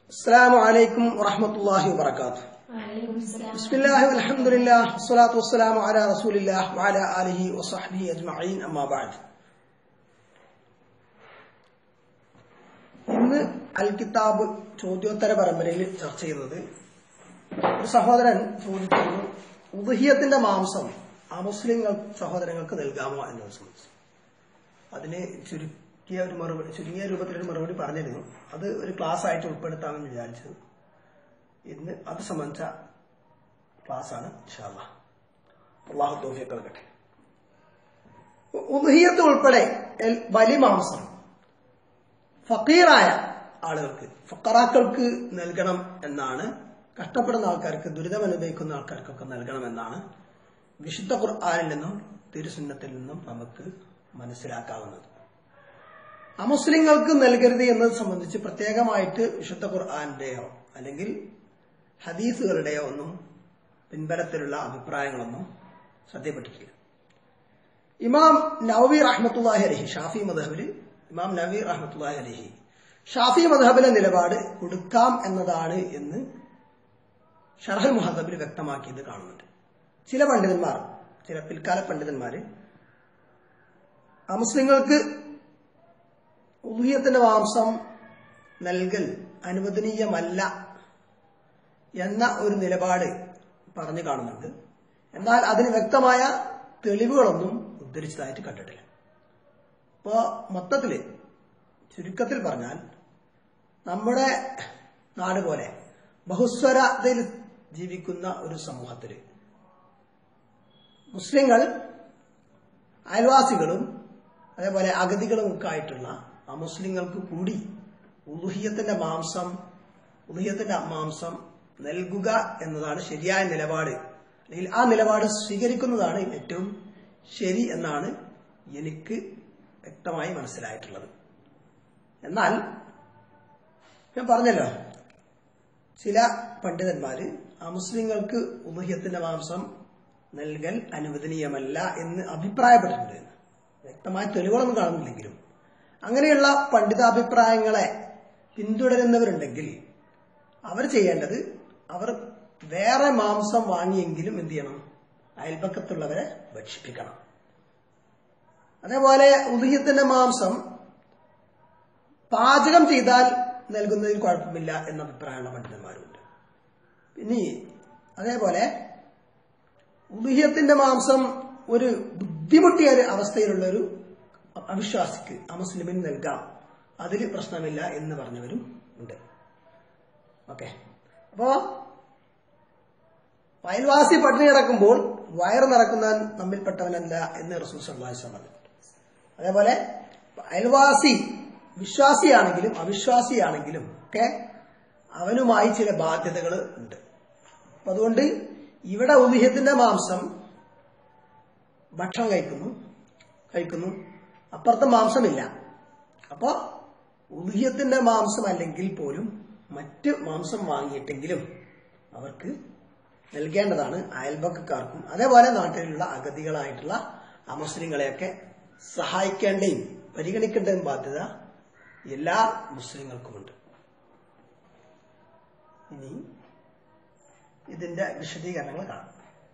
السلام عليكم ورحمة الله وبركاته وعليكم السلام بسم الله والحمد لله والصلاة والسلام على رسول الله وعلى آله وصحبه أجمعين أما بعد ഇന്ന് അൽ കിതാബ് ചോദ്യോത്തര പരമ്പരയിൽ ചർച്ച ചെയ്യുന്നത് ഒരു സഹോദരൻ ചോദിച്ചിരുന്നു ഉദഹിയത്തിന്റെ മാംസം അമുസ്ലിങ്ങൾ സഹോദരങ്ങൾക്ക് നൽകാമോ എന്നത് സംബന്ധിച്ച് അതിന് ചുരുക്കിയ ഒരു മറുപടി ചുരുങ്ങിയ രൂപത്തിലൊരു മറുപടി പറഞ്ഞിരുന്നു അത് ഒരു ക്ലാസ് ആയിട്ട് ഉൾപ്പെടുത്താമെന്ന് വിചാരിച്ചത് ഇന്ന് അത് സംബന്ധിച്ച ക്ലാസ്സാണ് ഇൻഷാല്ലാ അള്ളാഹു തോഫിയൊക്കെ നൽകട്ടെ ഉദഹിയത്ത് ഉൾപ്പെടെ എൽ- ബലിമാംസം ഫക്കീറായ ആളുകൾക്ക് ഫക്കറാക്കൾക്ക് നൽകണം എന്നാണ് കഷ്ടപ്പെടുന്ന ആൾക്കാർക്ക് ദുരിതം അനുഭവിക്കുന്ന ആൾക്കാർക്കൊക്കെ നൽകണം എന്നാണ് വിശുദ്ധ ഖുർആാനിൽ നിന്നും തിരുസുന്നത്തിൽ നിന്നും നമുക്ക് മനസ്സിലാക്കാവുന്നത് അമുസ്ലിങ്ങൾക്ക് നൽകരുത് എന്നത് സംബന്ധിച്ച് പ്രത്യേകമായിട്ട് വിശുദ്ധ ഖുർആാന്റെയോ അല്ലെങ്കിൽ ഹദീസുകളുടെയോ ഒന്നും പിൻബലത്തിലുള്ള അഭിപ്രായങ്ങളൊന്നും ശ്രദ്ധപ്പെട്ടിട്ടില്ല ഇമാം നവവി റഹ്മത്തുല്ലാഹി അലഹി ഷാഫി മദഹബില് ഇമാം നവി റഹ്മത്തുല്ലാഹി അലഹി ഷാഫി മദഹബിലെ നിലപാട് കൊടുക്കാം എന്നതാണ് എന്ന് ഷർഹൽ മുഹദബിൽ വ്യക്തമാക്കിയത് കാണുന്നുണ്ട് ചില പണ്ഡിതന്മാർ ചില പിൽക്കാല പണ്ഡിതന്മാര് അമുസ്ലിങ്ങൾക്ക് ഉദയത്തിന്റെ മാംസം നൽകൽ അനുവദനീയമല്ല എന്ന ഒരു നിലപാട് പറഞ്ഞു കാണുന്നുണ്ട് എന്നാൽ അതിന് വ്യക്തമായ തെളിവുകളൊന്നും ഉദ്ധരിച്ചതായിട്ട് കണ്ടിട്ടില്ല ഇപ്പോ മൊത്തത്തില് ചുരുക്കത്തിൽ പറഞ്ഞാൽ നമ്മുടെ നാട് പോലെ ബഹുസ്വരതയിൽ ജീവിക്കുന്ന ഒരു സമൂഹത്തില് മുസ്ലിങ്ങൾ അയൽവാസികളും അതേപോലെ അഗതികളും ഒക്കെ ആയിട്ടുള്ള അമുസ്ലിങ്ങൾക്ക് കൂടി ഉലുഹിയത്തിന്റെ മാംസം ഉലുഹിയത്തിന്റെ മാംസം നൽകുക എന്നതാണ് ശരിയായ നിലപാട് അല്ലെങ്കിൽ ആ നിലപാട് സ്വീകരിക്കുന്നതാണ് ഏറ്റവും ശരി എന്നാണ് എനിക്ക് വ്യക്തമായി മനസ്സിലായിട്ടുള്ളത് എന്നാൽ ഞാൻ പറഞ്ഞല്ലോ ചില പണ്ഡിതന്മാര് അമുസ്ലിങ്ങൾക്ക് ഉലുഹിയത്തിന്റെ മാംസം നൽകൽ അനുവദനീയമല്ല എന്ന് അഭിപ്രായപ്പെട്ടിട്ടുണ്ട് വ്യക്തമായ തെളിവുകളൊന്നും കാണുന്നില്ലെങ്കിലും അങ്ങനെയുള്ള പണ്ഡിതാഭിപ്രായങ്ങളെ പിന്തുടരുന്നവരുണ്ടെങ്കിൽ അവർ ചെയ്യേണ്ടത് അവർ വേറെ മാംസം വാങ്ങിയെങ്കിലും എന്ത് ചെയ്യണം അയൽപക്കത്തുള്ളവരെ ഭക്ഷിപ്പിക്കണം അതേപോലെ ഉദയത്തിന്റെ മാംസം പാചകം ചെയ്താൽ നൽകുന്നതിൽ കുഴപ്പമില്ല എന്ന അഭിപ്രായമുള്ള പണ്ഡിതന്മാരുണ്ട് ഇനി അതേപോലെ ഉദയത്തിന്റെ മാംസം ഒരു ബുദ്ധിമുട്ടിയ ഒരു അവസ്ഥയിലുള്ള ഒരു അവിശ്വാസിക്ക് അമുസ്ലിമിന് നൽകാം അതിൽ പ്രശ്നമില്ല എന്ന് പറഞ്ഞവരും ഉണ്ട് ഓക്കെ അപ്പോ അയൽവാസി പട്ടിണി കിടക്കുമ്പോൾ വയറ് നിറക്കുന്ന നമ്മിൽപ്പെട്ടവനല്ല എന്ന് റസൂൽ സല്ലാസ് പറഞ്ഞു അതേപോലെ അയൽവാസി വിശ്വാസിയാണെങ്കിലും അവിശ്വാസിയാണെങ്കിലും ഒക്കെ അവനുമായി ചില ബാധ്യതകൾ ഉണ്ട് അപ്പൊ അതുകൊണ്ട് ഇവിടെ ഉദയത്തിന്റെ മാംസം ഭക്ഷണം കഴിക്കുന്നു കഴിക്കുന്നു അപ്പുറത്ത് മാംസമില്ല അപ്പോ ഉദയത്തിന്റെ മാംസം അല്ലെങ്കിൽ പോലും മറ്റ് മാംസം വാങ്ങിയിട്ടെങ്കിലും അവർക്ക് നൽകേണ്ടതാണ് അയൽപക്കക്കാർക്കും അതേപോലെ നാട്ടിലുള്ള അഗതികളായിട്ടുള്ള അമുസ്ലിങ്ങളെയൊക്കെ സഹായിക്കേണ്ടയും പരിഗണിക്കേണ്ടതും ബാധ്യത എല്ലാ മുസ്ലിങ്ങൾക്കുമുണ്ട് ഇനി ഇതിന്റെ വിശദീകരണങ്ങൾ കാണാം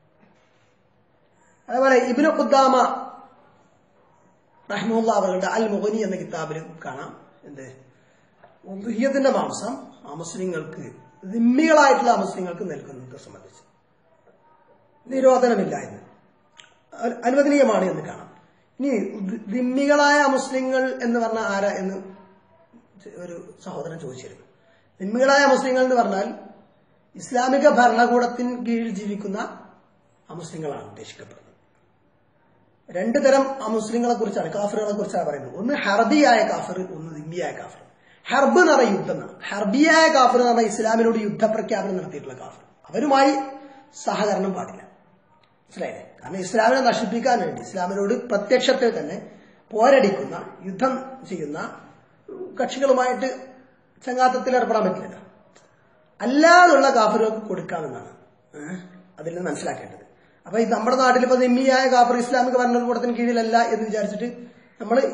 അതേപോലെ ഇബിനു ഖുദ്ദാമ റഹ്മുല്ല അവരുടെ അൽ മുഹനി എന്ന കിതാബിൽ കാണാം എന്ത് ഉദുഹിയത്തിന്റെ മാംസം അമുസ്ലിങ്ങൾക്ക് ദിമ്മികളായിട്ടുള്ള അമുസ്ലിങ്ങൾക്ക് നൽകുന്നത് സംബന്ധിച്ച് നിരോധനമില്ല എന്ന് അ- അനുവദനീയമാണ് എന്ന് കാണാം ഇനി ദി- ദിമ്മികളായ മുസ്ലിങ്ങൾ എന്ന് പറഞ്ഞാൽ ആരാ എന്ന് ഒരു സഹോദരൻ ചോദിച്ചിരുന്നു ദിമ്മികളായ മുസ്ലിങ്ങൾ എന്ന് പറഞ്ഞാൽ ഇസ്ലാമിക ഭരണകൂടത്തിന് കീഴിൽ ജീവിക്കുന്ന അമുസ്ലിങ്ങളാണ് ഉദ്ദേശിക്കപ്പെടുന്നത് രണ്ടു തരം അമുസ്ലിങ്ങളെ കുറിച്ചാണ് കാഫറുകളെ കുറിച്ചാണ് പറയുന്നത് ഒന്ന് ഹർബിയായ കാഫർ ഒന്ന് ദിമ്മിയായ കാഫർ ഹർബ് എന്ന് പറഞ്ഞ യുദ്ധം എന്നാണ് ഹർബിയായ കാഫർ എന്ന് പറഞ്ഞാൽ ഇസ്ലാമിനോട് യുദ്ധപ്രഖ്യാപനം നടത്തിയിട്ടുള്ള കാഫർ അവരുമായി സഹകരണം പാടില്ല മനസ്സിലായില്ലേ കാരണം ഇസ്ലാമിനെ നശിപ്പിക്കാൻ വേണ്ടി ഇസ്ലാമിനോട് പ്രത്യക്ഷത്തിൽ തന്നെ പോരടിക്കുന്ന യുദ്ധം ചെയ്യുന്ന കക്ഷികളുമായിട്ട് ചങ്ങാത്തത്തിൽ ഏർപ്പെടാൻ പറ്റില്ല അല്ലാതുള്ള കാഫറുകൾക്ക് കൊടുക്കാമെന്നാണ് ഏഹ്? അതിൽ നിന്ന് മനസ്സിലാക്കേണ്ടത് അപ്പൊ ഈ നമ്മുടെ നാട്ടിൽ ഇപ്പൊ നിമ്മിയായ കാഫർ ഇസ്ലാമിക ഭരണകൂടത്തിന് കീഴിലല്ല എന്ന് വിചാരിച്ചിട്ട് നമ്മൾ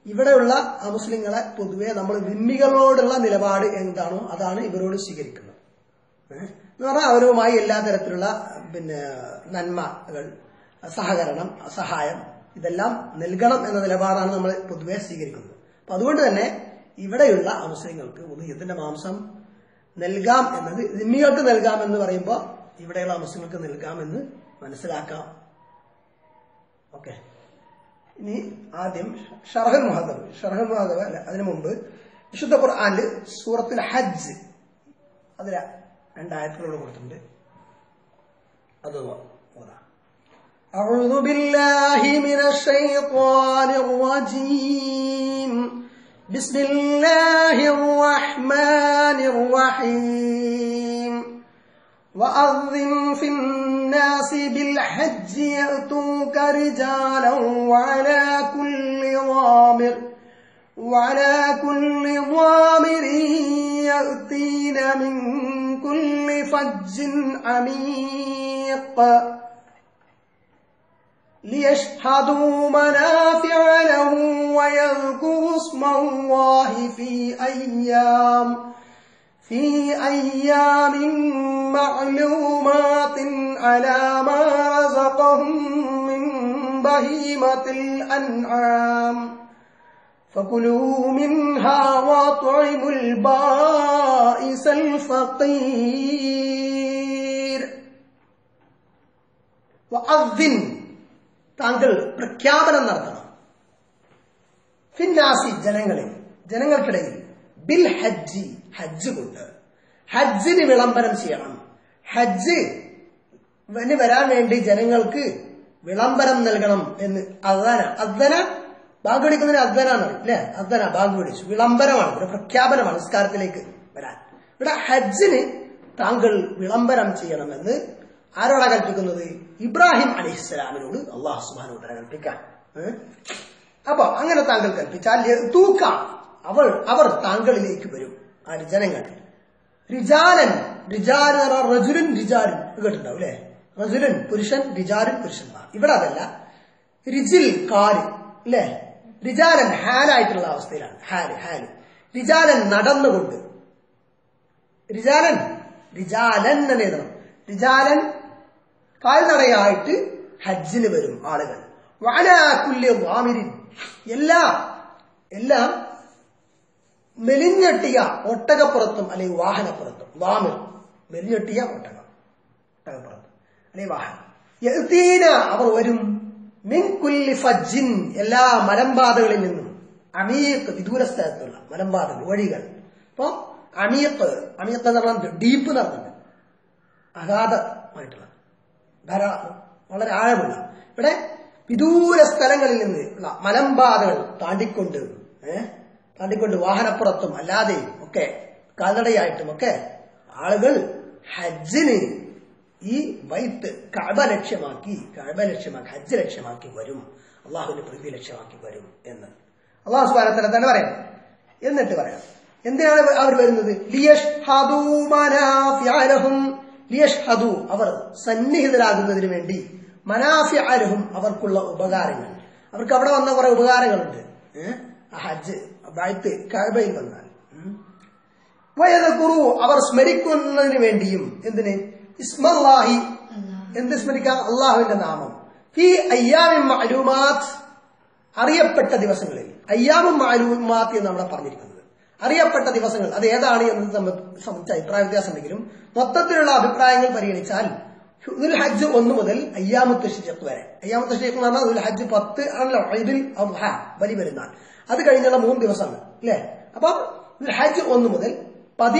ഇവിടെയുള്ള അമുസ്ലിങ്ങളെ പൊതുവെ നമ്മൾ വിമ്മികളോടുള്ള നിലപാട് എന്താണോ അതാണ് ഇവരോട് സ്വീകരിക്കുന്നത് ഏഹ്? എന്ന് പറഞ്ഞാൽ അവരുമായി എല്ലാ തരത്തിലുള്ള പിന്നെ നന്മകൾ സഹകരണം സഹായം ഇതെല്ലാം നൽകണം എന്ന നിലപാടാണ് നമ്മൾ പൊതുവെ സ്വീകരിക്കുന്നത് അപ്പൊ അതുകൊണ്ട് തന്നെ ഇവിടെയുള്ള അമുസ്ലിങ്ങൾക്ക് ഉദയത്തിന്റെ മാംസം നൽകാം എന്നത് ദിമ്മികൾക്ക് നൽകാം എന്ന് പറയുമ്പോൾ ഇവിടെയുള്ള മുസ്ലിങ്ങൾക്ക് നൽകാമെന്ന് മനസ്സിലാക്കാം ഓക്കെ ഇനി ആദ്യം ഷർഹൽ മുഹദബ് ഷർഹൽ മുഹദബ് അല്ല അതിനു മുമ്പ് വിശുദ്ധ ഖുർആാനിൽ സൂറത്തുൽ ഹജ്ജ് അതിൽ രണ്ടായത്തിലൂടെ കൊടുത്തിട്ടുണ്ട് അത് ഓതാം أعوذ بالله من الشيطان الرجيم بسم الله الرحمن الرحيم وأذن في الناس بالحج يأتوك رجالا وعلى كل ضامر وعلى كل ضامر يأتين من كل فج عميق ليشهدوا منافع لهم ويذكروا اسم الله في أيام في أيام معلومات على ما رزقهم من بهيمة الأنعام فكلوا منها واطعموا البائس الفقير وأذن താങ്കൾ പ്രഖ്യാപനം നടത്തണം ഫിന്നാസി ജനങ്ങളിൽ ജനങ്ങൾക്കിടയിൽ ബിൽ ഹജ്ജി ഹജ്ജ് കൊണ്ട് ഹജ്ജിന് വിളംബരം ചെയ്യണം ഹജ്ജ് ന് വരാൻ വേണ്ടി ജനങ്ങൾക്ക് വിളംബരം നൽകണം എന്ന് അദ്ദന അദ്ദന ബാങ്ക് വിളിക്കുന്നതിന് അദ്ദനാണ് അല്ലെ അദ്ദന ബാങ്ക് വിളിച്ചു വിളംബരമാണ് ഒരു പ്രഖ്യാപനമാണ് നിസ്കാരത്തിലേക്ക് വരാൻ ഇവിടെ ഹജ്ജിന് താങ്കൾ വിളംബരം ചെയ്യണമെന്ന് ആരോടാ കൽപ്പിക്കുന്നത് ഇബ്രാഹിം അലിഹിസ്സലാമിനോട് അള്ളാഹു സുബാനോട് കൽപ്പിക്കാൻ ഏ? അപ്പൊ അങ്ങനെ താങ്കൾ കൽപ്പിച്ചാൽ തൂക്ക അവൾ അവർ താങ്കളിലേക്ക് വരും ആ ജനങ്ങൾ റിജാലൻ റിജാൽ എന്ന് പറഞ്ഞാൽ റജുലൻ റിജാരൻ കേട്ടിട്ടുണ്ടാവും അല്ലെ റജുലൻ പുരുഷൻ റിജാരൻ പുരുഷന്മാർ ഇവിടെ അതല്ല റിജിൽ കാല് അല്ലെ റിജാലൻ ഹാലായിട്ടുള്ള അവസ്ഥയിലാണ് ഹാല് ഹാല് റിജാലൻ നടന്നുകൊണ്ട് റിജാലൻ റിജാലൻ എന്ന് എഴുതണം റിജാലൻ കാൽനടയായിട്ട് ഹജ്ജിന് വരും ആളുകൾ വാലാക്കുല്യ വാമിരിൻ എല്ലാ എല്ലാം മെലിഞ്ഞെട്ടിയ ഒട്ടകപ്പുറത്തും അല്ലെങ്കിൽ വാഹനപ്പുറത്തും വാമിർ മെലിഞ്ഞെട്ടിയ ഒട്ടകം ഒട്ടകപ്പുറത്ത് അല്ലെങ്കിൽ വാഹനം യഅ്തീന അവർ വരും മിൻ കുല്ലി ഫജ്ജിൻ എല്ലാ മലമ്പാതകളിൽ നിന്നും അമീഖ് വിദൂര സ്ഥലത്തുള്ള മലമ്പാതകൾ വഴികൾ അപ്പൊ അമീഖ് അമീഖ് എന്ന് പറഞ്ഞാൽ ഡീപ്പ് എന്ന് പറഞ്ഞിട്ടുണ്ട് അഗാധമായിട്ടുള്ള ധാരാളം വളരെ ആഴമുള്ള ഇവിടെ വിദൂര സ്ഥലങ്ങളിൽ നിന്ന് ഉള്ള മലമ്പാതകൾ താണ്ടിക്കൊണ്ട് ഏഹ് താണ്ടിക്കൊണ്ട് വാഹനപ്പുറത്തും അല്ലാതെയും ഒക്കെ കാൽനടയായിട്ടും ഒക്കെ ആളുകൾ ഹജ്ജിന് ഈ വൈത്ത് കഴബ ലക്ഷ്യമാക്കി കഴബ ലക്ഷ്യമാക്കി ഹജ്ജ് ലക്ഷ്യമാക്കി വരും അള്ളാഹുവിന്റെ പ്രീതി ലക്ഷ്യമാക്കി വരും എന്ന് അള്ളാഹു സുബാനത്തല തന്നെ പറയാം എന്നിട്ട് പറയാം എന്തിനാണ് അവർ വരുന്നത് ലിയഷ്ഹദൂ മനാഫിഅലഹും ലിയഷ്ഹദു അവർ സന്നിഹിതരാകുന്നതിന് വേണ്ടി മനാഫിഅലഹും അവർക്കുള്ള ഉപകാരങ്ങൾ അവർക്ക് അവിടെ വന്ന കുറെ ഉപകാരങ്ങളുണ്ട് ഏഹ്? ആ ഹജ്ജ് ബൈത്ത് കഅബയിൽ വന്നാൽ ഉം. വയദകുറു അവർ സ്മരിക്കുന്നതിന് വേണ്ടിയും എന്തിന് ഇസ്മല്ലാഹി എന്ത് സ്മരിക്കാം അള്ളാഹുവിന്റെ നാമം ഈ അയ്യാമിൻ മഅലൂമാത്ത് അറിയപ്പെട്ട ദിവസങ്ങളിൽ അയ്യാമും മാലൂമാത്ത് എന്ന് നമ്മളെ പറഞ്ഞിരിക്കുന്നത് അറിയപ്പെട്ട ദിവസങ്ങൾ അത് ഏതാണ് എന്ന് സംബ- സംബന്ധിച്ച അഭിപ്രായ വ്യത്യാസമുണ്ടെങ്കിലും മൊത്തത്തിലുള്ള അഭിപ്രായങ്ങൾ പരിഗണിച്ചാൽ ദുൽ ഹജ്ജ് ഒന്ന് മുതൽ അയ്യാമത്ത് ഷരീഖ് വരെ അയ്യാമത്ത് ഷരീഖ് എന്ന് പറഞ്ഞാൽ ദുൽ ഹജ്ജ് പത്ത് ആണല്ലോ ഇതിൽ ബലി പെരുന്നാൾ അത് കഴിഞ്ഞുള്ള മൂന്ന് ദിവസങ്ങൾ അല്ലേ അപ്പൊ ദുൽ ഹജ്ജ് ഒന്ന് മുതൽ പതി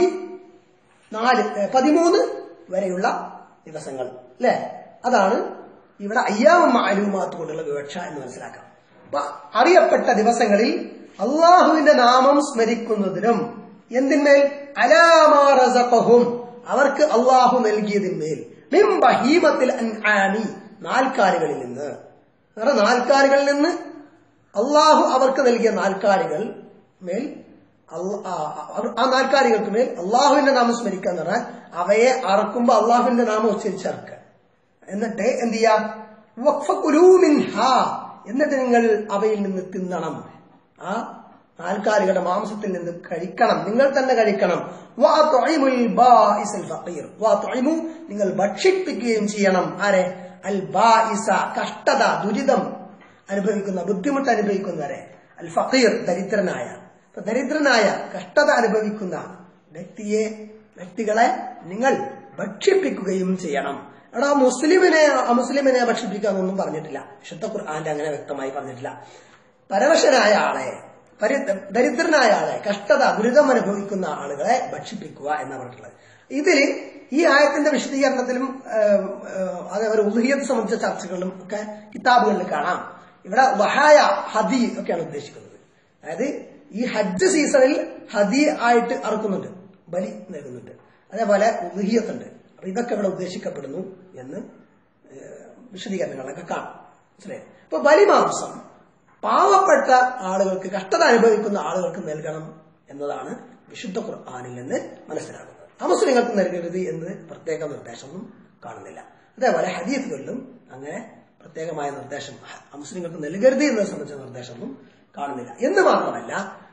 നാല് ഏ, പതിമൂന്ന് വരെയുള്ള ദിവസങ്ങൾ അല്ലേ അതാണ് ഇവിടെ അയ്യാമ മാലൂമാത്ത് കൊണ്ടുള്ള വിവക്ഷ എന്ന് മനസ്സിലാക്കാം അപ്പൊ അറിയപ്പെട്ട ദിവസങ്ങളിൽ അള്ളാഹുവിന്റെ നാമം സ്മരിക്കുന്നതിനും എന്തിന്മേൽ അലാമാറസഖഹും അവർക്ക് അള്ളാഹു നൽകിയതിന്മേൽ മിൻ ബഹീമത്തിൽ അൻആമി നാൽക്കാലികളിൽ നിന്ന് എന്ന് പറഞ്ഞാൽ നാൽക്കാലികളിൽ നിന്ന് അള്ളാഹു അവർക്ക് നൽകിയ നാൽക്കാലികൾ മേൽ അള്ള- ആ, ആ- ആ നാൽക്കാലികൾക്ക് മേൽ അള്ളാഹുവിന്റെ നാമം സ്മരിക്കുക എന്ന് പറഞ്ഞാൽ അവയെ അറക്കുമ്പോ അള്ളാഹുവിന്റെ നാമം ഉച്ചരിച്ചറക്കുക എന്നിട്ട് എന്ത് ചെയ്യാ വഖഫകുലൂ മിൻഹാ എന്നിട്ട് നിങ്ങൾ അവയിൽ നിന്ന് തിന്നണം ആ നാൽക്കാലികളുടെ മാംസത്തിൽ നിന്ന് കഴിക്കണം നിങ്ങൾ തന്നെ കഴിക്കണം വാ ത്വഇമുൽ ബാഇസൽ ഫഖീർ. വാ ത്വഇമു, നിങ്ങൾ ഭക്ഷിപ്പിക്കുകയും ചെയ്യണം ആരെ അൽ ബാഇസ കഷ്ടത ദുരിതം അനുഭവിക്കുന്ന ബുദ്ധിമുട്ട് അനുഭവിക്കുന്നവരെ അൽ ഫഖീർ ദരിദ്രനായ അപ്പൊ ദരിദ്രനായ കഷ്ടത അനുഭവിക്കുന്ന വ്യക്തിയെ വ്യക്തികളെ നിങ്ങൾ ഭക്ഷിപ്പിക്കുകയും ചെയ്യണം എടാ മുസ്ലിമിനെ അമുസ്ലിമിനെ ഭക്ഷിപ്പിക്കാന്നൊന്നും പറഞ്ഞിട്ടില്ല വിശുദ്ധ ഖുർആന്റെ അങ്ങനെ വ്യക്തമായി പറഞ്ഞിട്ടില്ല പരവശനായ ആളെ പരി ദരിദ്രനായ ആളെ കഷ്ടത ദുരിതം അനുഭവിക്കുന്ന ആളുകളെ ഭക്ഷിപ്പിക്കുക എന്നാണ് പറഞ്ഞിട്ടുള്ളത് ഇതിൽ ഈ ആയത്തിന്റെ വിശദീകരണത്തിലും ഏഹ്, ഏഹ്, അതേപോലെ ഉദഹിയത്തെ സംബന്ധിച്ച ചർച്ചകളിലും ഒക്കെ കിതാബുകളിൽ കാണാം ഇവിടെ വഹായ ഹദി ഒക്കെയാണ് ഉദ്ദേശിക്കുന്നത് അതായത് ഈ ഹജ്ജ് സീസണിൽ ഹദി ആയിട്ട് അറുക്കുന്നുണ്ട് ബലി നൽകുന്നുണ്ട് അതേപോലെ ഉദഹിയത്തുണ്ട് അപ്പൊ ഇതൊക്കെ ഇവിടെ ഉദ്ദേശിക്കപ്പെടുന്നു എന്ന് ഏഹ്, വിശദീകരണങ്ങളൊക്കെ കാണാം മനസ്സിലായി അപ്പൊ ബലിമാംസം പാവപ്പെട്ട ആളുകൾക്ക് കഷ്ടത അനുഭവിക്കുന്ന ആളുകൾക്ക് നൽകണം എന്നതാണ് വിശുദ്ധ ഖുർആാനിൽ നിന്ന് മനസ്സിലാകുന്നത് അമുസ്ലിങ്ങൾക്ക് നൽകരുത് എന്ന് പ്രത്യേക നിർദ്ദേശമൊന്നും കാണുന്നില്ല അതേപോലെ ഹദീഫുകളിലും അങ്ങനെ പ്രത്യേകമായ നിർദ്ദേശം അമുസ്ലിങ്ങൾക്ക് നൽകരുത് എന്നത് സംബന്ധിച്ച നിർദ്ദേശമൊന്നും കാണുന്നില്ല എന്ന് മാത്രമല്ല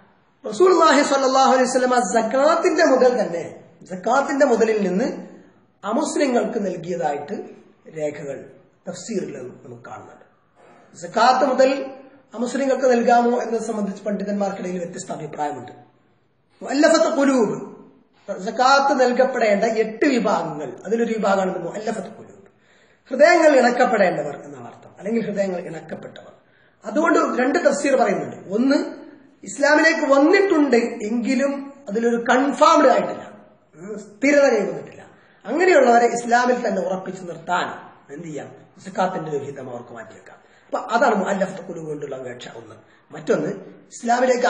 റസൂൽഹി സല്ലാഹു അലൈഹി സ്വലമ സക്കാത്തിന്റെ മുതൽ തന്നെ സക്കാത്തിന്റെ മുതലിൽ നിന്ന് അമുസ്ലിങ്ങൾക്ക് നൽകിയതായിട്ട് രേഖകൾ തഫ്സീറിൽ നമുക്ക് കാണുന്നുണ്ട് സക്കാത്ത് മുതൽ അമുസ്ലിങ്ങൾക്ക് നൽകാമോ എന്നത് സംബന്ധിച്ച് പണ്ഡിതന്മാർക്കിടയിൽ വ്യത്യസ്ത അഭിപ്രായമുണ്ട് മുഅല്ലഫത്ത് കുലൂബ് സക്കാത്ത് നൽകപ്പെടേണ്ട എട്ട് വിഭാഗങ്ങൾ അതിലൊരു വിഭാഗമാണ് മുഅല്ലഫത്ത് കുലൂബ് ഹൃദയങ്ങൾ ഇണക്കപ്പെടേണ്ടവർ എന്നാണ് അർത്ഥം അല്ലെങ്കിൽ ഹൃദയങ്ങൾ ഇണക്കപ്പെട്ടവർ അതുകൊണ്ട് രണ്ട് തഫ്സീർ പറയുന്നുണ്ട് ഒന്ന് ഇസ്ലാമിലേക്ക് വന്നിട്ടുണ്ട് എങ്കിലും അതിലൊരു കൺഫേംഡ് ആയിട്ടില്ല ഉം, സ്ഥിരത കൈവന്നിട്ടില്ല അങ്ങനെയുള്ളവരെ ഇസ്ലാമിൽ തന്നെ ഉറപ്പിച്ചു നിർത്താൻ എന്ത് ചെയ്യാം സക്കാത്തിന്റെ ഒരു ഹിതം അവർക്ക് മാറ്റിവെക്കാം അപ്പൊ അതാണ് മുഅല്ലഫത്ത് കുലു കൊണ്ടുള്ള അപേക്ഷ ഒന്ന് മറ്റൊന്ന് ഇസ്ലാമിലേക്ക്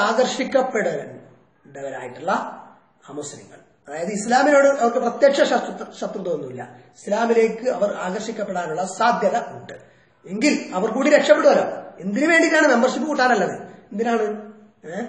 ആകർഷിക്കപ്പെടേണ്ടവരായിട്ടുള്ള അമുസ്ലിങ്ങൾ അതായത് ഇസ്ലാമിനോട് അവർക്ക് പ്രത്യക്ഷ ശത്രു ശത്രുത ഒന്നുമില്ല ഇസ്ലാമിലേക്ക് അവർ ആകർഷിക്കപ്പെടാനുള്ള സാധ്യത ഉണ്ട് എങ്കിൽ അവർ കൂടി രക്ഷപ്പെടുമല്ലോ എന്തിനു വേണ്ടിയിട്ടാണ് മെമ്പർഷിപ്പ് കൂട്ടാനല്ലത് എന്തിനാണ് ഏഹ്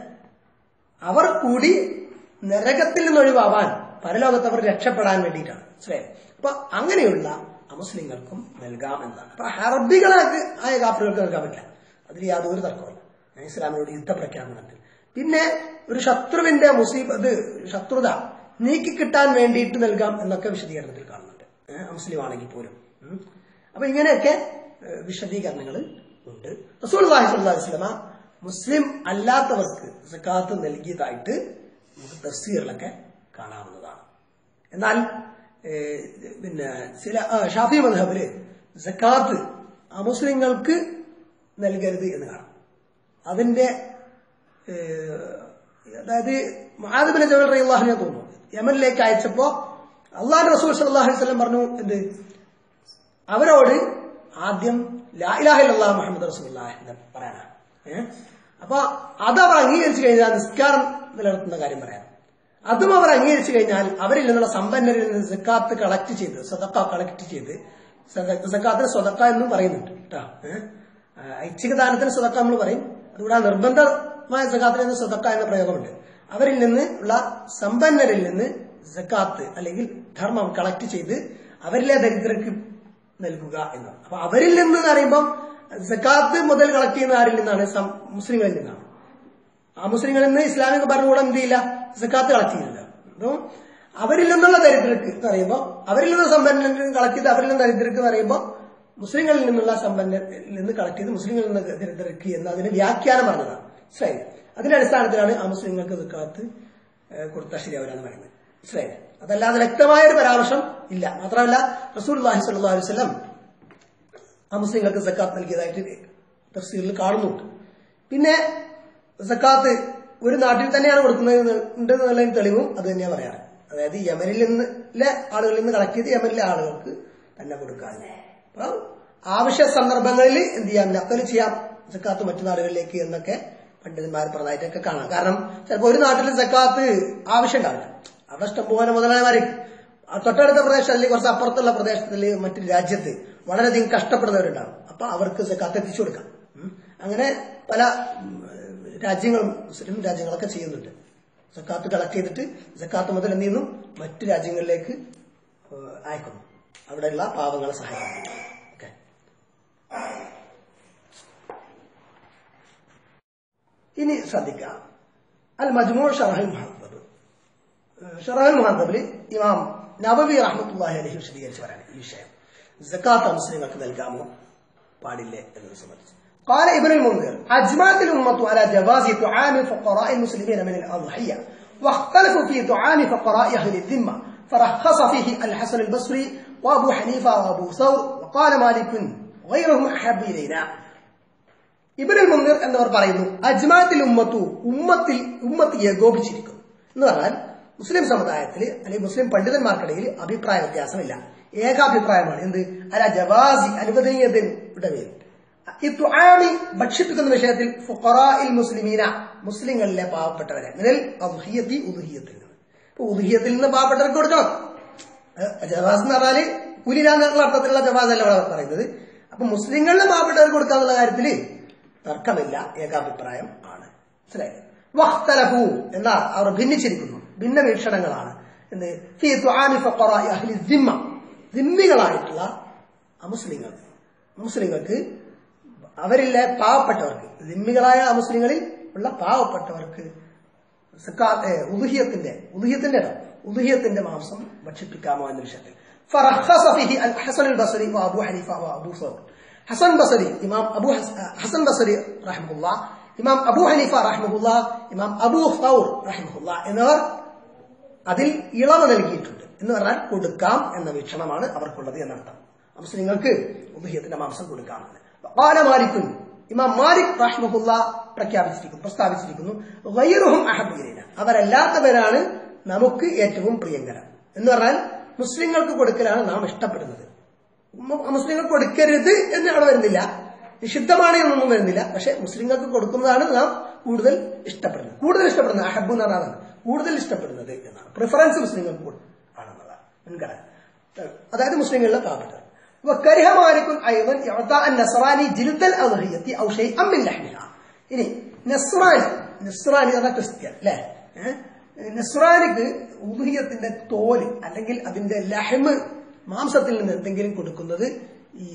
അവർ കൂടി നരകത്തിൽ നിന്ന് ഒഴിവാവാൻ പരലോകത്ത് അവർ രക്ഷപ്പെടാൻ വേണ്ടിയിട്ടാണ് മനസ്സിലായോ അപ്പൊ അങ്ങനെയുള്ള അമുസ്ലിങ്ങൾക്കും നൽകാം എന്നാണ് അപ്പൊ ഹർബികളാക്ക് ആയ കാഫറുകൾക്ക് നൽകാൻ പറ്റില്ല അതിൽ യാതൊരു തർക്കമില്ല ഇസ്ലാമിനോട് യുദ്ധപ്രഖ്യാപനത്തിൽ പിന്നെ ഒരു ശത്രുവിന്റെ മുസീബ് ഇത് ശത്രുത നീക്കിക്കിട്ടാൻ വേണ്ടിയിട്ട് നൽകാം എന്നൊക്കെ വിശദീകരണത്തിൽ കാണുന്നുണ്ട് ഏഹ് മുസ്ലിം ആണെങ്കിൽ പോലും ഉം. അപ്പൊ ഇങ്ങനെയൊക്കെ ഏഹ് വിശദീകരണങ്ങൾ ഉണ്ട് റസൂൽ വസ്ലമ മുസ്ലിം അല്ലാത്തവർക്ക് സക്കാത്ത് നൽകിയതായിട്ട് നമുക്ക് തഫ്സീറിലൊക്കെ കാണാവുന്നതാണ് എന്നാൽ ഏഹ്, പിന്നെ ചില ആ, ഷാഫി മദ്ഹബില് സക്കാത്ത് അമുസ്ലിങ്ങൾക്ക് നൽകരുത് എന്ന് കാണാം അതിന്റെ ഏഹ്, അതായത് മഹാദിബിനെ ജവൽ റഹിള്ളാഹിനെ തോന്നുന്നു യമനിലേക്ക് അയച്ചപ്പോ അള്ളാഹ് റസൂൽ സല്ലല്ലാഹു അലൈഹി വസല്ലം പറഞ്ഞു എന്ത് അവരോട് ആദ്യം ലാ ഇലാഹ ഇല്ലല്ലാഹ് മുഹമ്മദ് റസൂലുള്ളാഹി എന്ന് പറയാനാണ് ഏഹ് അപ്പൊ അത് അവർ അംഗീകരിച്ചു കഴിഞ്ഞാൽ നിസ്കാരം നിലനിർത്തുന്ന കാര്യം പറയാം അതും അവർ അംഗീകരിച്ചു കഴിഞ്ഞാൽ അവരിൽ നിന്നുള്ള സമ്പന്നരിൽ നിന്ന് സക്കാത്ത് കളക്ട് ചെയ്ത് സ്വതക്ക കളക്ട് ചെയ്ത് സക്കാത്തിന് സ്വതക്ക എന്നും പറയുന്നുണ്ട് കേട്ടോ ഏഹ് ഐച്ഛിക ദാനത്തിന് സ്വതക്ക നമ്മൾ പറയും അതുകൂടാതെ നിർബന്ധമായ സക്കാത്തിന് സ്വതക്ക എന്ന പ്രയോഗമുണ്ട് അവരിൽ നിന്ന് ഉള്ള സമ്പന്നരിൽ നിന്ന് സക്കാത്ത് അല്ലെങ്കിൽ ധർമ്മം കളക്ട് ചെയ്ത് അവരിലെ ദരിദ്രർക്ക് നൽകുക എന്നാണ് അപ്പൊ അവരിൽ നിന്ന് എന്ന് പറയുമ്പോൾ സക്കാത്ത് മുതൽ കളക്ട് ചെയ്യുന്ന ആരിൽ നിന്നാണ് സം- മുസ്ലിങ്ങളിൽ നിന്നാണ് ആ മുസ്ലിങ്ങളിൽ നിന്ന് ഇസ്ലാമിക ഭരണകൂടം എന്ത് ചെയ്യില്ല സക്കാത്ത് കളക്ട് ചെയ്യുന്നില്ല അപ്പം അവരിൽ നിന്നുള്ള ദരിദ്രർക്ക് എന്ന് പറയുമ്പോൾ അവരിൽ നിന്ന് സമ്പന്നരിൽ കളക്ട് ചെയ്ത് അവരിൽ നിന്ന് ദരിദ്രർക്ക് എന്ന് പറയുമ്പോൾ മുസ്ലിങ്ങളിൽ നിന്നുള്ള സമ്പന്നരിൽ നിന്ന് കളക്ട് ചെയ്ത് മുസ്ലിങ്ങളിൽ നിന്ന് ദരിദ്രർക്ക് എന്ന് അതിന് വ്യാഖ്യാനം പറഞ്ഞതാണ് മനസ്സിലായി അതിന്റെ അടിസ്ഥാനത്തിലാണ് ആ മുസ്ലിങ്ങൾക്ക് സക്കാത്ത് ഏഹ്, കൊടുത്താൽ ശരിയാവില്ലെന്ന് പറയുന്നത് മനസ്സിലായി അതല്ലാതെ വ്യക്തമായ ഒരു പരാമർശം ഇല്ല മാത്രമല്ല റസൂൽ അള്ളാഹി സ്വല്ലല്ലാഹു അലൈഹി വസല്ലം ആ മുസ്ലിങ്ങൾക്ക് സക്കാത്ത് നൽകിയതായിട്ട് തഫ്സീറിൽ കാണുന്നുണ്ട് പിന്നെ സക്കാത്ത് ഒരു നാട്ടിൽ തന്നെയാണ് കൊടുക്കുന്നത് ഉണ്ട് എന്നുള്ളതിന് തെളിവും അത് തന്നെയാണ് പറയാറ് അതായത് യമനിൽ നിന്നിലെ ആളുകളിൽ നിന്ന് കളക്ട് ചെയ്ത് യമനിലെ ആളുകൾക്ക് തന്നെ കൊടുക്കാൻ അപ്പൊ ആവശ്യ സന്ദർഭങ്ങളിൽ എന്ത് ചെയ്യാം നക്കൽ ചെയ്യാം സക്കാത്ത് മറ്റു നാടുകളിലേക്ക് എന്നൊക്കെ പണ്ഡിതന്മാർ പറഞ്ഞതായിട്ടൊക്കെ കാണാം കാരണം ചിലപ്പോൾ ഒരു നാട്ടിൽ സക്കാത്ത് ആവശ്യം ഉണ്ടാവില്ല അവിടെ ഇഷ്ടംപോലെ മുതലാളിമാർക്ക് ആ തൊട്ടടുത്ത പ്രദേശം അല്ലെങ്കിൽ കുറച്ച് അപ്പുറത്തുള്ള പ്രദേശത്തിൽ മറ്റു രാജ്യത്ത് വളരെയധികം കഷ്ടപ്പെടുന്നവരുണ്ടാവും അപ്പൊ അവർക്ക് സക്കാത്ത് എത്തിച്ചു കൊടുക്കാം ഉം. അങ്ങനെ പല ഉം, രാജ്യങ്ങളും മുസ്ലിം രാജ്യങ്ങളൊക്കെ ചെയ്യുന്നുണ്ട് സക്കാത്ത് കളക്ട് ചെയ്തിട്ട് സക്കാത്ത് മുതൽ എന്ത് ചെയ്യുന്നു മറ്റു രാജ്യങ്ങളിലേക്ക് ഏഹ്, അയക്കുന്നു അവിടെയുള്ള പാവങ്ങളെ സഹായിക്കുന്നു ഓക്കെ ഇനി ശ്രദ്ധിക്കാം അൽ മജ്മൂ ഷറഹൽ മുഹദ്ദബ് ഷറഹൽ മുഹദ്ദബിൽ ഇമാം നബവി റഹ്മത്തുള്ളാഹി അലൈഹി വിശദീകരിച്ച് പറയാണ് ഈ വിഷയം സക്കാത്ത് മുസ്ലിങ്ങൾക്ക് നൽകാമോ പാടില്ലേ എന്നത് സംബന്ധിച്ച് قال ابن المنذر أجمعت الأمة على جواز طعام فقراء المسلمين من الأضحية واختلفوا في طعام فقراء أهل الذمة فرخص فيه الحسن البصري وأبو حنيفة وأبو ثور وقال مالك غيرهم أحب إلينا ഇബനുൽ മുൻദിർ എന്നവർ പറയുന്നു അജ്മാത്തിൽ ഉമ്മത്തു ഉമ്മത്തിൽ ഉമ്മത്ത് ഏകോപിച്ചിരിക്കുന്നു എന്ന് പറഞ്ഞാൽ മുസ്ലിം സമുദായത്തിൽ അല്ലെങ്കിൽ മുസ്ലിം പണ്ഡിതന്മാർക്കിടയിൽ അഭിപ്രായ വ്യത്യാസമില്ല ഏകാഭിപ്രായമാണ് എന്ത് അല ജവാസി അനുവദനീയതയുടെ പേരിൽ ഈ തുആമി ഭക്ഷിപ്പിക്കുന്ന വിഷയത്തിൽ ഫുഖറാഇൽ മുസ്ലിമീന മുസ്ലിങ്ങളിലെ പാവപ്പെട്ടവരെ മിനൽ അദ്ഹിയത്തി ഉദ്ഹിയത്തിൽ നിന്ന് ഇപ്പൊ ഉദ്ഹിയത്തിൽ നിന്ന് പാവപ്പെട്ടവർക്ക് കൊടുക്കണം അത് ജവാസ് എന്ന് പറഞ്ഞാല് കുലിരാന്നുള്ള അർത്ഥത്തിലുള്ള ജവാസ് അല്ല ഇവിടെ പറയുന്നത് അപ്പൊ മുസ്ലിങ്ങളിലെ പാവപ്പെട്ടവർക്ക് കൊടുക്കാന്നുള്ള കാര്യത്തില് തർക്കമില്ല ഏകാഭിപ്രായം ആണ് മനസ്സിലായി വഖ്തലഫു എന്നാ അവർ ഭിന്നിച്ചിരിക്കുന്നു ഭിന്ന വീക്ഷണങ്ങളാണ് എന്ത് ഫീ തുആമി ഫഖറാഇ അഹ്ലി ദിമ്മ ദിമ്മികളായിട്ടുള്ള അമുസ്ലിങ്ങൾ മുസ്ലിങ്ങൾക്ക് അവരിലെ പാവപ്പെട്ടവർക്ക് ദിമ്മികളായ അമുസ്ലിങ്ങളിൽ ഉള്ള പാവപ്പെട്ടവർക്ക് ഉദുഹിയത്തിന്റെ ഉദുഹിയത്തിന്റെ ഉദുഹിയത്തിന്റെ മാംസം ഭക്ഷിപ്പിക്കാമോ എന്ന വിഷയത്തിൽ فرخص فيه الحسن البصري وابو حنيفه وابو ثور ഹസൻ ബസരി ഇമാം അബു ഹസൻ ബസരി റഹ്മുല്ല ഇമാം അബു ഹനീഫ റഹ്മുല്ല ഇമാം അബു ഫൗർ റഹ്മുല്ല എന്നിവർ അതിൽ ഇളവ് നൽകിയിട്ടുണ്ട് എന്ന് പറഞ്ഞാൽ കൊടുക്കാം എന്ന വീക്ഷണമാണ് അവർക്കുള്ളത് എന്നർത്ഥം മുസ്ലിങ്ങൾക്ക് ഉദുഹ്യത്തിന്റെ മാംസം കൊടുക്കാമെന്ന് ബാല മാലിക്കുൻ ഇമാം മാലിക് റഹ്മുല്ല പ്രഖ്യാപിച്ചിരിക്കുന്നു പ്രസ്താവിച്ചിരിക്കുന്നു വൈറുഹും അഹബീരന അവരല്ലാത്തവരാണ് നമുക്ക് ഏറ്റവും പ്രിയങ്കരം എന്ന് പറഞ്ഞാൽ മുസ്ലിങ്ങൾക്ക് കൊടുക്കലാണ് നാം ഇഷ്ടപ്പെടുന്നത് മുസ്ലിങ്ങൾ കൊടുക്കരുത് എന്ന് അവിടെ വരുന്നില്ല നിഷിദ്ധമാണ് എന്നൊന്നും വരുന്നില്ല പക്ഷെ മുസ്ലിങ്ങൾക്ക് കൊടുക്കുന്നതാണ് നാം കൂടുതൽ ഇഷ്ടപ്പെടുന്നത് കൂടുതൽ ഇഷ്ടപ്പെടുന്നത് അഹബ് എന്ന് പറഞ്ഞതാണ് കൂടുതൽ ഇഷ്ടപ്പെടുന്നത് എന്നാണ് പ്രിഫറൻസ് മുസ്ലിങ്ങൾക്ക് ആണെന്നതാണ് മുൻഗണന അതായത് മുസ്ലിങ്ങളിലെ പാവപ്പെട്ടവർ وكره مالك ايضا اعطاء النصراني جلد الاضحيه او شيئا من لحمها ഇനി നസ്രാനി നസ്രാനി എന്ന ക്രിസ്ത്യൻ അല്ലേ നസ്രാനിക്ക് ഉദുഹിയത്തിന്റെ തോല് അല്ലെങ്കിൽ അതിന്റെ ലഹ്മ് മാംസത്തിൽ നിന്ന് എന്തെങ്കിലും കൊടുക്കുന്നത് ഈ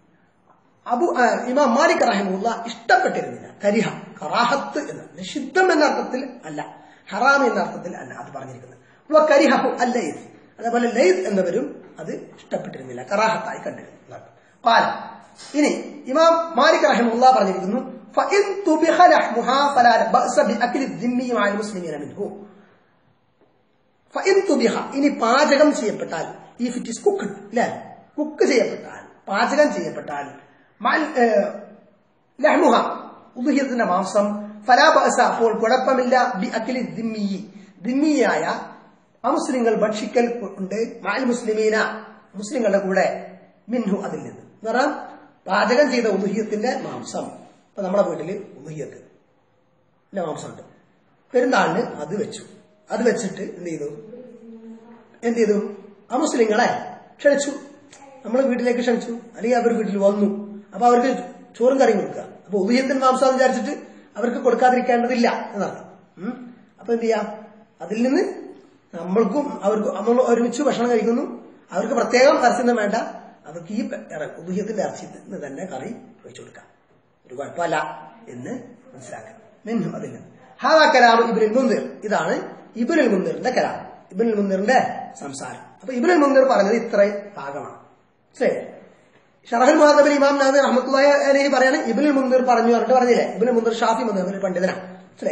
അബു ഇമാം മാലിക് റഹിമുള്ള ഇഷ്ടപ്പെട്ടിരുന്നില്ല കരിഹ കറാഹത്ത് എന്ന് നിഷിദ്ധം എന്ന അർത്ഥത്തിൽ അല്ല ഹറാം എന്ന അർത്ഥത്തിൽ അല്ല അത് പറഞ്ഞിരിക്കുന്നത് കരിഹു അല്ല അതേപോലെ ലൈദ് എന്നവരും അത് ഇഷ്ടപ്പെട്ടിരുന്നില്ല കറാഹത്തായി കണ്ടിരുന്നു പാല ഇനി ഇമാം മാലിക് റഹിമുള്ള പറഞ്ഞിരിക്കുന്നു فإن طبخ لحمها فلا بأس بأكل الذمي مع المسلمين منه فإن طبخ ഇനി പാചകം ചെയ്യപ്പെട്ടാൽ ഇഫ് ഇറ്റ് ഇസ് കുക്ക്ഡ് അല്ലെ കുക്ക് ചെയ്യപ്പെട്ടാൽ പാചകം ചെയ്യപ്പെട്ടാൽ ലഹ്മുഹ ഉദുഹ്യത്തിന്റെ മാംസം ഫലാബസ അപ്പോൾ കുഴപ്പമില്ല ബി അഖിലി ദിമ്മി ദിമ്മിയായ അമുസ്ലിങ്ങൾ ഭക്ഷിക്കൽ ഉണ്ട് മാൽ മുസ്ലിമീന മുസ്ലിങ്ങളുടെ കൂടെ മിൻഹു അതിൽ നിന്ന് എന്ന് പറഞ്ഞാൽ പാചകം ചെയ്ത ഉദുഹ്യത്തിന്റെ മാംസം ഇപ്പൊ നമ്മുടെ വീട്ടില് ഉദുഹ്യത്ത് മാംസമുണ്ട് പെരുന്നാളിന് അത് വെച്ചു അത് വെച്ചിട്ട് എന്ത് ചെയ്തു എന്ത് ചെയ്തു ആ മുസ്ലിങ്ങളെ ക്ഷണിച്ചു നമ്മൾ വീട്ടിലേക്ക് ക്ഷണിച്ചു അല്ലെങ്കിൽ അവർ വീട്ടിൽ വന്നു അപ്പൊ അവർക്ക് ചോറും കറിയും കൊടുക്കുക അപ്പൊ ഉദയത്തിന് മാംസം വിചാരിച്ചിട്ട് അവർക്ക് കൊടുക്കാതിരിക്കേണ്ടതില്ല എന്നർത്ഥം അപ്പൊ എന്ത് ചെയ്യാം അതിൽ നിന്ന് നമ്മൾക്കും അവർക്കും നമ്മൾ ഒരുമിച്ച് ഭക്ഷണം കഴിക്കുന്നു അവർക്ക് പ്രത്യേകം ഇറച്ചിയൊന്നും വേണ്ട അവർക്ക് ഈ ഉദയത്തിന്റെ ഇറച്ചി നിന്ന് തന്നെ കറി വെച്ചു കൊടുക്കാം ഒരു കുഴപ്പമല്ല എന്ന് മനസ്സിലാക്കാം മിന്നും അതിൽ നിന്ന് ഹാദാ കലാം ഇബിനുൽ മുന്തിർ ഇതാണ് ഇബിനുൽ മുന്തിറിന്റെ കലാം ഇബിനുൽ മുന്തിറിന്റെ സംസാരം അപ്പൊ ഇബിനുൽ മുന്തിർ പറഞ്ഞത് ഇത്രയും ഭാഗമാണ് ശരി ഷറഹുൽ മുഹദ്ദബിൽ ഇമാം നബി റഹ്മത്തുള്ളാഹി അലൈഹി പറയാണ് ഇബ്നുൽ മുൻദിർ പറഞ്ഞു പറഞ്ഞിട്ട് പറഞ്ഞില്ലേ ഇബ്നുൽ മുൻദിർ ഷാഫി മദ്ഹബിലെ പണ്ഡിതനാണ് ശരി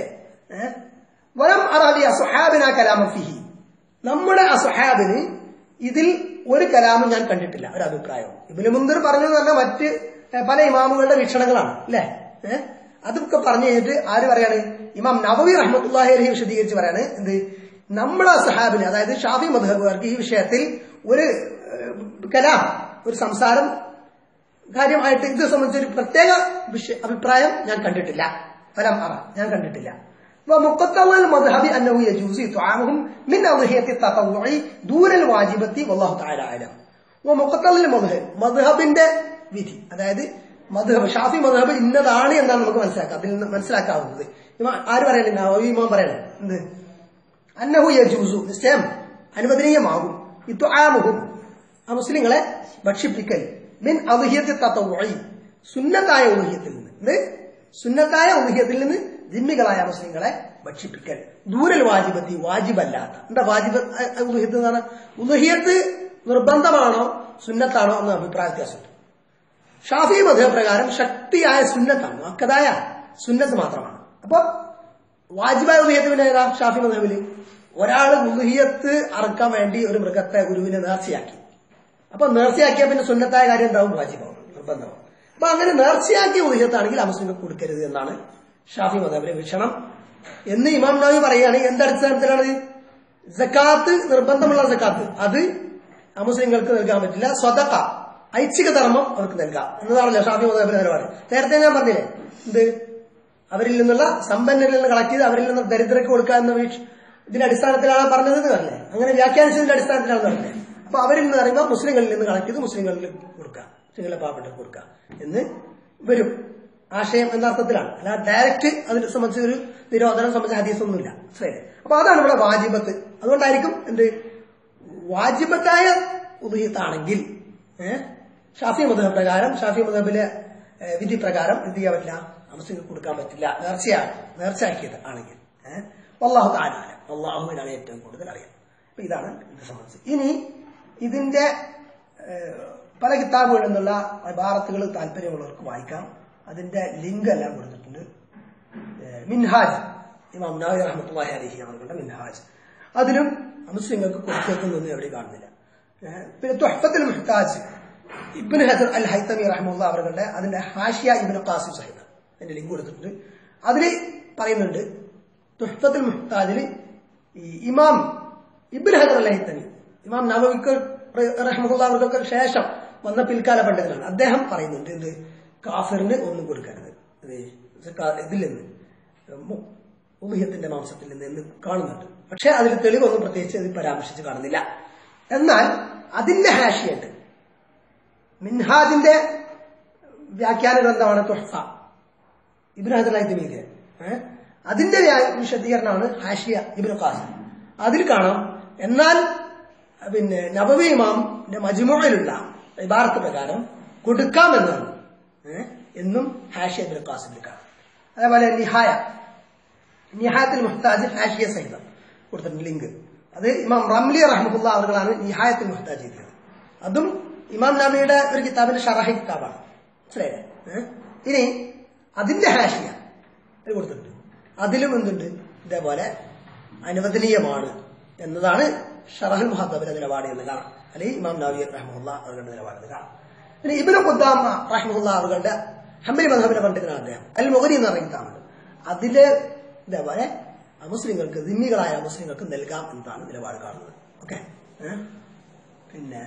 വലം അറാലി അസുഹാബിന കലാമ ഫിഹി നമ്മുടെ അസുഹാബിന് ഇതിൽ ഒരു കലാമും ഞാൻ കണ്ടിട്ടില്ല ഒരു അഭിപ്രായം ഇബ്നുൽ മുൻദിർ പറഞ്ഞു എന്ന് പറഞ്ഞാൽ മറ്റ് പല ഇമാമുകളുടെ വീക്ഷണങ്ങളാണ് അല്ലേ ഏഹ് അതൊക്കെ പറഞ്ഞു കഴിഞ്ഞിട്ട് ആര് പറയാണ് ഇമാം നബവി റഹ്മത്തുള്ളാഹി അലൈഹി വിശദീകരിച്ച് പറയാണ് എന്ത് നമ്മുടെ സഹാബിന് അതായത് ഷാഫി മധുഹബുകാർക്ക് ഈ വിഷയത്തിൽ ഒരു കലാം ഒരു സംസാരം കാര്യമായിട്ട് ഇത് സംബന്ധിച്ച് ഒരു പ്രത്യേക വിഷയ അഭിപ്രായം ഞാൻ കണ്ടിട്ടില്ല ഫലം അറ ഞാൻ കണ്ടിട്ടില്ല ومقتضى المذهب انه يجوز طعامهم من اضحيه التطوع دون الواجبه والله تعالى اعلم ومقتضى المذهب മദ്ഹബിന്റെ വിധി അതായത് മദ്ഹബ് ഷാഫി മദ്ഹബ് ഇന്നതാണ് എന്നാണ് നമുക്ക് മനസ്സിലാക്കാം അതിൽ നിന്ന് മനസ്സിലാക്കാവുന്നത് ആര് പറയണേ നവവി ഇമാം പറയണേ എന്ത് അന്നഹു യജൂസു നിശ്ചയം അനുവദനീയമാകും ഇത്ആമുഹും ആ മുസ്ലിങ്ങളെ ഭക്ഷിപ്പിക്കൽ മിൻ അദ്ഹിയത്തി തത്തവഴി സുന്നത്തായ ഉദഹ്യത്തിൽ നിന്ന് ഇത് സുന്നത്തായ ഉദഹ്യത്തിൽ നിന്ന് ജിമ്മികളായ മുസ്ലിങ്ങളെ ഭക്ഷിപ്പിക്കൽ ദൂരൽ വാജിബത്തി വാജിബല്ലാത്ത എന്താ വാജിബ് ഉദുഹിയത്ത് എന്ന് പറഞ്ഞാൽ ഉദുഹിയത്ത് നിർബന്ധമാണോ സുന്നത്താണോ എന്ന അഭിപ്രായ വ്യത്യാസമുണ്ട് ഷാഫി മതപ്രകാരം ശക്തിയായ സുന്നത്താണ് അക്കതായ സുന്നത്ത് മാത്രമാണ് അപ്പൊ വാജിബായ ഉദയത്ത് പിന്നെ ഏതാ ഷാഫി മതബില് ഒരാൾ ഉദുഹിയത്ത് അറക്കാൻ വേണ്ടി ഒരു മൃഗത്തെ ഗുരുവിനെ നേർച്ചയാക്കി അപ്പൊ നേർച്ചയാക്കിയ പിന്നെ സുന്നത്തായ കാര്യം എന്താവും വാജിബാവും നിർബന്ധമാവും അപ്പൊ അങ്ങനെ നേർച്ചയാക്കിയ ഉദയത്താണെങ്കിൽ അമുസ്ലിങ്ങൾക്ക് കൊടുക്കരുത് എന്നാണ് ഷാഫി മതബിലെ വീക്ഷണം എന്ന് ഇമാം നബി പറയുകയാണ് എന്തടിസ്ഥാനത്തിലാണ് ജക്കാത്ത് നിർബന്ധമുള്ള ജക്കാത്ത് അത് അമുസ്ലിങ്ങൾക്ക് നൽകാൻ പറ്റില്ല സ്വതക്ക ഐച്ഛിക ധർമ്മം അവർക്ക് നൽകാം എന്നതാണല്ലോ ഷാഫി മതബിലെ നിലപാട് നേരത്തെ ഞാൻ പറഞ്ഞില്ലേ എന്ത് അവരിൽ നിന്നുള്ള സമ്പന്നരിൽ നിന്ന് കളക്ട് ചെയ്ത് അവരിൽ നിന്ന് ദരിദ്രർക്ക് കൊടുക്കുക എന്ന വീക്ഷ ഇതിന്റെ അടിസ്ഥാനത്തിലാണ് പറഞ്ഞത് എന്ന് പറഞ്ഞില്ലേ അങ്ങനെ വ്യാഖ്യാനിച്ചതിന്റെ അടിസ്ഥാനത്തിലാണ് പറഞ്ഞത് അപ്പൊ അവരിൽ നിന്ന് പറയുമ്പോൾ മുസ്ലിങ്ങളിൽ നിന്ന് കളക്ട് ചെയ്ത് മുസ്ലിങ്ങളിൽ കൊടുക്കുക മുസ്ലിങ്ങളെ പാവപ്പെട്ടവർക്ക് കൊടുക്കുക എന്ന് വരും ആശയം എന്ന അർത്ഥത്തിലാണ് അല്ല ഡയറക്റ്റ് അതിനെ സംബന്ധിച്ച് ഒരു നിരോധനം സംബന്ധിച്ച ഹദീസൊന്നുമില്ല ശരി അപ്പൊ അതാണ് ഇവിടെ വാജിബത്ത് അതുകൊണ്ടായിരിക്കും എന്ത് വാജിബത്തായ ഉദയത്താണെങ്കിൽ ഏഹ് ഷാഫി മതബ് പ്രകാരം ഷാഫി മതബിലെ ഏഹ്, വിധി പ്രകാരം എന്ത് ചെയ്യാൻ പറ്റില്ല മുസ്ലിങ്ങൾക്ക് കൊടുക്കാൻ പറ്റില്ല നേർച്ചയാണ് നേർച്ചയാക്കിയത് ആണെങ്കിൽ ഏഹ് അള്ളാഹു താനാണ് അള്ളാഹുവിനാണ് ഏറ്റവും കൂടുതൽ അറിയാം അപ്പൊ ഇതാണ് ഇത് സംബന്ധിച്ച് ഇനി ഇതിന്റെ ഏഹ്, പല കിതാബുകളിൽ നിന്നുള്ള ഭാരത്തുകൾ താല്പര്യമുള്ളവർക്ക് വായിക്കാം അതിന്റെ ലിങ്ക് എല്ലാം കൊടുത്തിട്ടുണ്ട് ഏഹ്, മിൻഹാജ് ഇമാം നബി റഹ്മത്തുള്ളാഹി അലൈഹി അവരുടെ മിൻഹാജ് അതിലും മുസ്ലിങ്ങൾക്ക് കൊടുത്തേക്കുന്നൊന്നും എവിടെ കാണുന്നില്ല ഏഹ്, പിന്നെ തൊഹഫത്തുൽ മുഹ്താജ് ഇബ്നു ഹജർ അൽ ഹൈത്തമി റഹ്മുള്ള അവരുടെ അതിന്റെ ഹാഷിയ ഇബ്നു ഖാസിം സഹിത അതിന്റെ ലിങ്ക് കൊടുത്തിട്ടുണ്ട് അതിൽ പറയുന്നുണ്ട് തുഹഫത്തുൽ മുഹ്താജിൽ ഈ ഇമാം ഇബ്നു ഹജർ അൽ ഹൈത്തമി ഇമാം നബവിക്ക് റഹ്മുള്ള അവർക്കൊക്കെ ശേഷം വന്ന പിൽക്കാല പണ്ഡിതനാണ് അദ്ദേഹം പറയുന്നുണ്ട് എന്ത് കാഫിറിന് ഒന്നും കൊടുക്കരുത് ഇത് സക്കാ- ഇതിൽ നിന്ന് മു- ഉമിഹത്തിന്റെ മാംസത്തിൽ നിന്ന് എന്ന് കാണുന്നുണ്ട് പക്ഷെ അതിൽ തെളിവൊന്നും പ്രത്യേകിച്ച് ഇത് പരാമർശിച്ച് കാണുന്നില്ല എന്നാൽ അതിന്റെ ഹാഷിയുണ്ട് മിൻഹാജിന്റെ വ്യാഖ്യാന ഗ്രന്ഥമാണ് തുഹഫ ഇബ്നു ഹജർ തമീര് അതിന്റെ വ്യാ- വിശദീകരണമാണ് ഹാഷിയ ഇബ്നു ഖാസിം അതിൽ കാണാം എന്നാൽ പിന്നെ നബവി ഇമാമിന്റെ മജ്മുഅയിലുള്ള ഇബാറത്ത് പ്രകാരം കൊടുക്കാമെന്നാണ് ഏ? എന്നും ഹാഷിയ ഇബ്നു ഖാസിമിൽ കാണാം അതേപോലെ നിഹായ നിഹായത്തിൽ മുഹ്താജ് ഹാഷിയ സഹിതം കൊടുത്തിട്ടുണ്ട് ലിങ്ക് അത് ഇമാം റംലി റഹ്മുല്ല അവർകളാണ് നിഹായത്തിൽ മുഹ്താജ് എഴുതിയത് അതും ഇമാം നബിയുടെ ഒരു കിതാബിന്റെ ഷറാഹി കിതാബാണ് മനസ്സിലായില്ലേ ഏ? ഇനി അതിന്റെ ഹാഷിയ ഇത് കൊടുത്തിട്ടുണ്ട് അതിലും എന്തുണ്ട് ഇതേപോലെ അനുവദനീയമാണ് എന്നതാണ് ഷറഹുൽ മുഹദ്ദബിന്റെ നിലപാട് എന്ന് കാണാം അല്ലെങ്കിൽ ഇമാം നബി റഹ്മുല്ല അവരുടെ നിലപാട് എന്ന് കാണാം പിന്നെ ഇബിന് ഖുദ്ദാമ റഹ്മുല്ല അവരുടെ ഹംബലി മധബിന്റെ പണ്ഡിതനാണ് അദ്ദേഹം അൽ മുഗരി എന്ന് പറയുന്ന കിതാബുണ്ട് അതില് ഇതേപോലെ മുസ്ലിങ്ങൾക്ക് ദിമ്മികളായ മുസ്ലിങ്ങൾക്ക് നൽകാം എന്നതാണ് നിലപാട് കാണുന്നത് ഓക്കെ പിന്നെ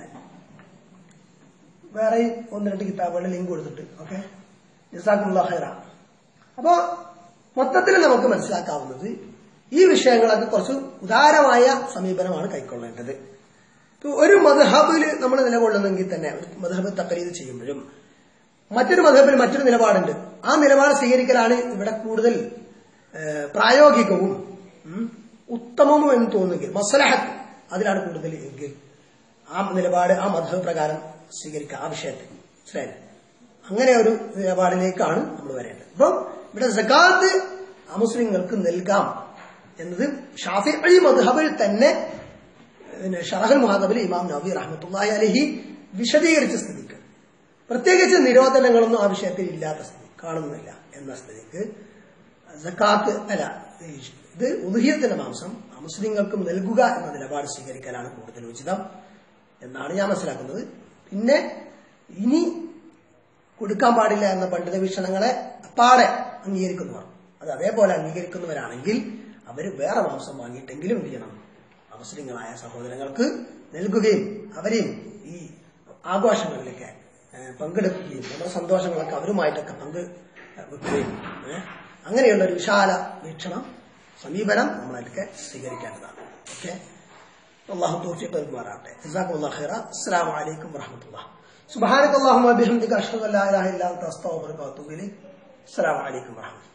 വേറെ ഒന്ന് രണ്ട് കിതാബുകളുടെ ലിങ്ക് കൊടുത്തിട്ട് ഓക്കെ ജസാഖുല്ല ഖൈറ അപ്പോ മൊത്തത്തിൽ നമുക്ക് മനസ്സിലാക്കാവുന്നത് ഈ വിഷയങ്ങളൊക്കെ കുറച്ച് ഉദാരമായ സമീപനമാണ് കൈക്കൊള്ളേണ്ടത് ഇപ്പൊ ഒരു മധഹബിൽ നമ്മൾ നിലകൊള്ളുന്നെങ്കിൽ തന്നെ ഒരു മധഹബ് തക്കലീത് ചെയ്യുമ്പോഴും മറ്റൊരു മധബിൽ മറ്റൊരു നിലപാടുണ്ട് ആ നിലപാട് സ്വീകരിക്കലാണ് ഇവിടെ കൂടുതൽ ഏഹ്, പ്രായോഗികവും ഉം, ഉത്തമവും എന്ന് തോന്നുമെങ്കിൽ മസലഹത്ത് അതിലാണ് കൂടുതൽ എങ്കിൽ ആ നിലപാട് ആ മധബ് പ്രകാരം സ്വീകരിക്കുക ആ വിഷയത്തിൽ മനസ്സിലായില്ലേ അങ്ങനെ ഒരു നിലപാടിലേക്കാണ് നമ്മൾ വരേണ്ടത് അപ്പം ഇവിടെ സക്കാത്ത് അമുസ്ലിങ്ങൾക്ക് നൽകാം എന്നത് ഷാഫി അലി മധബിൽ തന്നെ പിന്നെ ഷറഹൽ മുഹാദബിൽ ഇമാം നബി റഹ്മത്തുള്ളാഹി അലഹി വിശദീകരിച്ച സ്ഥിതിക്ക് പ്രത്യേകിച്ച് നിരോധനങ്ങളൊന്നും ആ വിഷയത്തിൽ ഇല്ലാത്ത സ്ഥിതി കാണുന്നില്ല എന്ന സ്ഥിതിക്ക് സക്കാത്ത് അല്ല ഇത് ഉദുഹിയത്തിന്റെ മാംസം മുസ്ലിങ്ങൾക്കും നൽകുക എന്ന നിലപാട് സ്വീകരിക്കലാണ് കൂടുതൽ ഉചിതം എന്നാണ് ഞാൻ മനസ്സിലാക്കുന്നത് പിന്നെ ഇനി കൊടുക്കാൻ പാടില്ല എന്ന പണ്ഡിത വീക്ഷണങ്ങളെ അപ്പാടെ അംഗീകരിക്കുന്നവർ അത് അതേപോലെ അംഗീകരിക്കുന്നവരാണെങ്കിൽ അവർ വേറെ മാംസം വാങ്ങിയിട്ടെങ്കിലും എന്ത് ചെയ്യണം മുസ്ലിങ്ങളായ സഹോദരങ്ങൾക്ക് നൽകുകയും അവരെയും ഈ ആഘോഷങ്ങളിലൊക്കെ ഏഹ്, പങ്കെടുക്കുകയും നമ്മുടെ സന്തോഷങ്ങളൊക്കെ അവരുമായിട്ടൊക്കെ പങ്ക് വെക്കുകയും ഏഹ്, അങ്ങനെയുള്ള ഒരു വിശാല വീക്ഷണം സമീപനം നമ്മളൊക്കെ സ്വീകരിക്കേണ്ടതാണ് ഓക്കെ الله توفيق المراتب جزاكم الله خيرا السلام عليكم ورحمة الله سبحانك اللهم وبحمدك أشهد أن لا إله إلا أنت أستغفرك وأتوب إليك السلام عليكم ورحمة الله